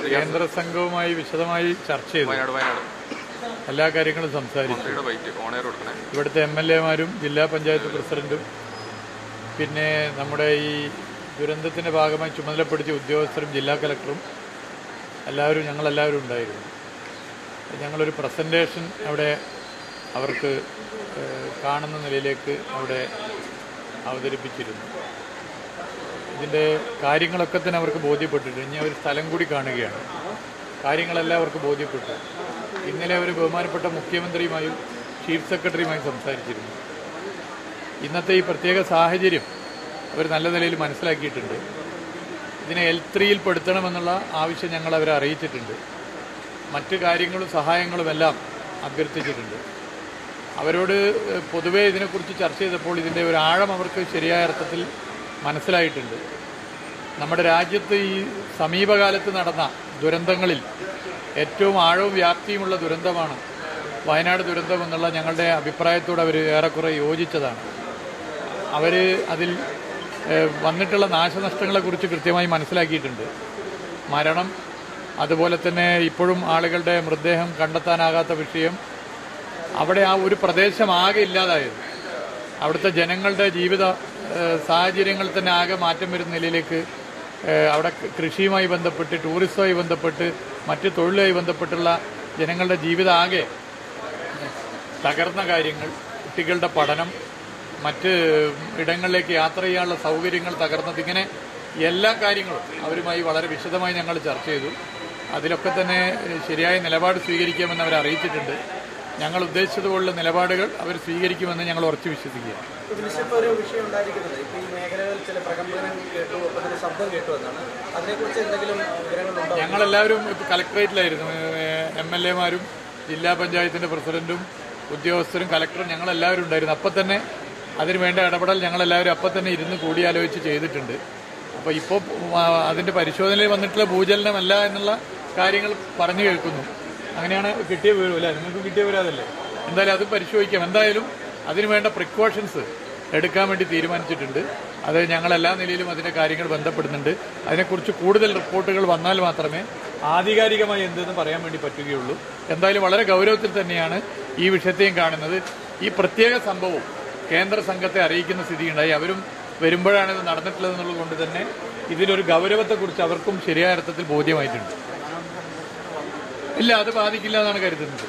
കേന്ദ്ര സംഘവുമായി വിശദമായി ചർച്ച ചെയ്തു വയനാട് വയനാട് എല്ലാ കാര്യങ്ങളും സംസാരിച്ചു മന്ത്രിയുടെ ബൈറ്റ് ഓണയർ കൊടുക്കണേ ഇവിടുത്തെ എം എൽ എമാരും ജില്ലാ പഞ്ചായത്ത് പ്രസിഡന്റും പിന്നെ നമ്മുടെ ഈ ദുരന്തത്തിന്റെ ഭാഗമായി ചുമതലപ്പെടുത്തിയ ഉദ്യോഗസ്ഥരും ജില്ലാ കലക്ടറും എല്ലാവരും ഞങ്ങളെല്ലാവരും ഉണ്ടായിരുന്നു ഞങ്ങളൊരു പ്രസൻറ്റേഷൻ അവിടെ അവർക്ക് ഏഹ്, കാണുന്ന നിലയിലേക്ക് അവിടെ അവതരിപ്പിച്ചിരുന്നു ഇതിൻ്റെ കാര്യങ്ങളൊക്കെ തന്നെ അവർക്ക് ബോധ്യപ്പെട്ടിട്ട് ഇനി അവർ സ്ഥലം കൂടി കാണുകയാണ് കാര്യങ്ങളെല്ലാം അവർക്ക് ബോധ്യപ്പെട്ടു ഇന്നലെ അവർ ബഹുമാനപ്പെട്ട മുഖ്യമന്ത്രിയുമായും ചീഫ് സെക്രട്ടറിയുമായും സംസാരിച്ചിരുന്നു ഇന്നത്തെ ഈ പ്രത്യേക സാഹചര്യം അവർ നല്ല നിലയിൽ മനസ്സിലാക്കിയിട്ടുണ്ട് ഇതിനെ എൽ ത്രീയിൽ പെടുത്തണമെന്നുള്ള ആവശ്യം ഞങ്ങൾ അവരെ അറിയിച്ചിട്ടുണ്ട് മറ്റു കാര്യങ്ങളും സഹായങ്ങളും എല്ലാം അഭ്യർത്ഥിച്ചിട്ടുണ്ട് അവരോട് ഏഹ്, പൊതുവെ ഇതിനെക്കുറിച്ച് ചർച്ച ചെയ്തപ്പോൾ ഇതിൻ്റെ ഒരു ആഴം അവർക്ക് ശരിയായ അർത്ഥത്തിൽ മനസ്സിലായിട്ടുണ്ട് നമ്മുടെ രാജ്യത്ത് ഈ സമീപകാലത്ത് നടന്ന ദുരന്തങ്ങളിൽ ഏറ്റവും ആഴവും വ്യാപ്തിയുമുള്ള ദുരന്തമാണ് വയനാട് ദുരന്തം എന്നുള്ള ഞങ്ങളുടെ അഭിപ്രായത്തോട് അവർ ഏറെക്കുറെ യോജിച്ചതാണ് അവർ അതിൽ ഏഹ്, വന്നിട്ടുള്ള നാശനഷ്ടങ്ങളെക്കുറിച്ച് കൃത്യമായി മനസ്സിലാക്കിയിട്ടുണ്ട് മരണം അതുപോലെ തന്നെ ഇപ്പോഴും ആളുകളുടെ മൃതദേഹം കണ്ടെത്താനാകാത്ത വിഷയം അവിടെ ആ ഒരു പ്രദേശം ആകെ ഇല്ലാതായത് അവിടുത്തെ ജനങ്ങളുടെ ജീവിത ഏഹ്, സാഹചര്യങ്ങൾ തന്നെ ആകെ മാറ്റം വരുന്ന നിലയിലേക്ക് ഏഹ്, അവിടെ കൃഷിയുമായി ബന്ധപ്പെട്ട് ടൂറിസവുമായി ബന്ധപ്പെട്ട് മറ്റ് തൊഴിലുമായി ബന്ധപ്പെട്ടുള്ള ജനങ്ങളുടെ ജീവിതം ആകെ തകർന്ന കാര്യങ്ങൾ കുട്ടികളുടെ പഠനം മറ്റ് ഇടങ്ങളിലേക്ക് യാത്ര ചെയ്യാനുള്ള സൗകര്യങ്ങൾ തകർന്നത് ഇങ്ങനെ എല്ലാ കാര്യങ്ങളും അവരുമായി വളരെ വിശദമായി ഞങ്ങൾ ചർച്ച ചെയ്തു അതിലൊക്കെ തന്നെ ശരിയായ നിലപാട് സ്വീകരിക്കാമെന്ന് അവർ അറിയിച്ചിട്ടുണ്ട് ഞങ്ങൾ ഉദ്ദേശിച്ചതുപോലുള്ള നിലപാടുകൾ അവർ സ്വീകരിക്കുമെന്ന് ഞങ്ങൾ ഉറച്ചു വിശ്വസിക്കുകയാണ് ഇതിനിപ്പോൾ ഒരു വിഷയം ഉണ്ടായിരിക്കുന്നത് ഇപ്പോൾ ഈ മേഖലകളിൽ ചില പ്രകമ്പനം കേട്ടു ഒപ്പം തന്നെ ശബ്ദം കേട്ടു എന്നാണ് അതിനെക്കുറിച്ച് എന്തെങ്കിലും വിവരങ്ങളുണ്ടോ ഞങ്ങളെല്ലാവരും ഇപ്പോൾ കലക്ടറേറ്റിലായിരുന്നു എം എൽ എമാരും ജില്ലാ പഞ്ചായത്തിന്റെ പ്രസിഡന്റും ഉദ്യോഗസ്ഥരും കലക്ടറും ഞങ്ങളെല്ലാവരും ഉണ്ടായിരുന്നു അപ്പം തന്നെ അതിന് വേണ്ട ഇടപെടൽ ഞങ്ങളെല്ലാവരും അപ്പം തന്നെ ഇരുന്ന് കൂടിയാലോചിച്ച് ചെയ്തിട്ടുണ്ട് അപ്പോൾ ഇപ്പോൾ അതിന്റെ പരിശോധനയിൽ വന്നിട്ടുള്ള ഭൂചലനമല്ല എന്നുള്ള കാര്യങ്ങൾ പറഞ്ഞു കേൾക്കുന്നു അങ്ങനെയാണ് കിട്ടിയ വിവരം അല്ലേ നിങ്ങൾക്ക് കിട്ടിയ വിവരം അതല്ലേ എന്തായാലും അത് പരിശോധിക്കാം എന്തായാലും അതിന് വേണ്ട പ്രിക്കോഷൻസ് എടുക്കാൻ വേണ്ടി തീരുമാനിച്ചിട്ടുണ്ട് അത് ഞങ്ങൾ എല്ലാ നിലയിലും അതിന്റെ കാര്യങ്ങൾ ബന്ധപ്പെടുന്നുണ്ട് അതിനെക്കുറിച്ച് കൂടുതൽ റിപ്പോർട്ടുകൾ വന്നാൽ മാത്രമേ ആധികാരികമായി എന്തെന്ന് പറയാൻ വേണ്ടി പറ്റുകയുള്ളൂ എന്തായാലും വളരെ ഗൗരവത്തിൽ തന്നെയാണ് ഈ വിഷയത്തെയും കാണുന്നത് ഈ പ്രത്യേക സംഭവം കേന്ദ്ര സംഘത്തെ അറിയിക്കുന്ന സ്ഥിതിയുണ്ടായി അവരും വരുമ്പോഴാണ് ഇത് നടന്നിട്ടുള്ളതെന്നുള്ളത് കൊണ്ട് തന്നെ ഇതിലൊരു ഗൗരവത്തെക്കുറിച്ച് അവർക്കും ശരിയായ അർത്ഥത്തിൽ ബോധ്യമായിട്ടുണ്ട് ഇല്ല അത് ബാധിക്കില്ല എന്നാണ് കരുതുന്നത്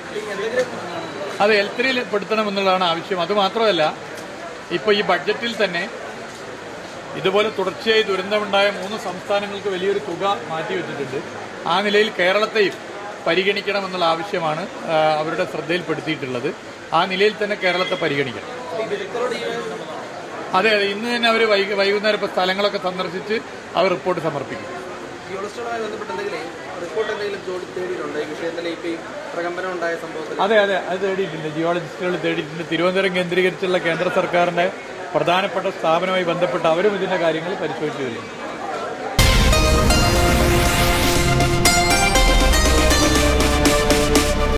അത് എൽ ത്രീയിൽ പെടുത്തണമെന്നുള്ളതാണ് ആവശ്യം അത് മാത്രമല്ല ഇപ്പൊ ഈ ബഡ്ജറ്റിൽ തന്നെ ഇതുപോലെ തുടർച്ചയായി ദുരന്തമുണ്ടായ മൂന്ന് സംസ്ഥാനങ്ങൾക്ക് വലിയൊരു തുക മാറ്റിവെച്ചിട്ടുണ്ട് ആ നിലയിൽ കേരളത്തെയും പരിഗണിക്കണമെന്നുള്ള ആവശ്യമാണ് ആ, അവരുടെ ശ്രദ്ധയിൽപ്പെടുത്തിയിട്ടുള്ളത് ആ നിലയിൽ തന്നെ കേരളത്തെ പരിഗണിക്കണം ഈ വിദഗ്ധരോട് ഈ അതെ അതെ ഇന്ന് തന്നെ അവർ വൈകുന്നേരം ഇപ്പോൾ സ്ഥലങ്ങളൊക്കെ സന്ദർശിച്ച് അവർ റിപ്പോർട്ട് സമർപ്പിക്കും ജിയോളജിസ്റ്റുമായി ബന്ധപ്പെട്ട് എന്തെങ്കിലും റിപ്പോർട്ട് എന്തെങ്കിലും ജോലി തേടിയിട്ടുണ്ടോ ഈ വിഷയത്തിൽ ഇപ്പോൾ ഈ പ്രകമ്പനം ഉണ്ടായ സംഭവത്തിൽ അതെ അതെ അത് തേടിയിട്ടുണ്ട് ജിയോളജിസ്റ്റുകൾ തേടിയിട്ടുണ്ട് തിരുവനന്തപുരം കേന്ദ്രീകരിച്ചുള്ള കേന്ദ്ര സർക്കാരിന്റെ പ്രധാനപ്പെട്ട സ്ഥാപനവുമായി ബന്ധപ്പെട്ട് അവരും ഇതിന്റെ കാര്യങ്ങൾ പരിശോധിച്ചു വരുന്നു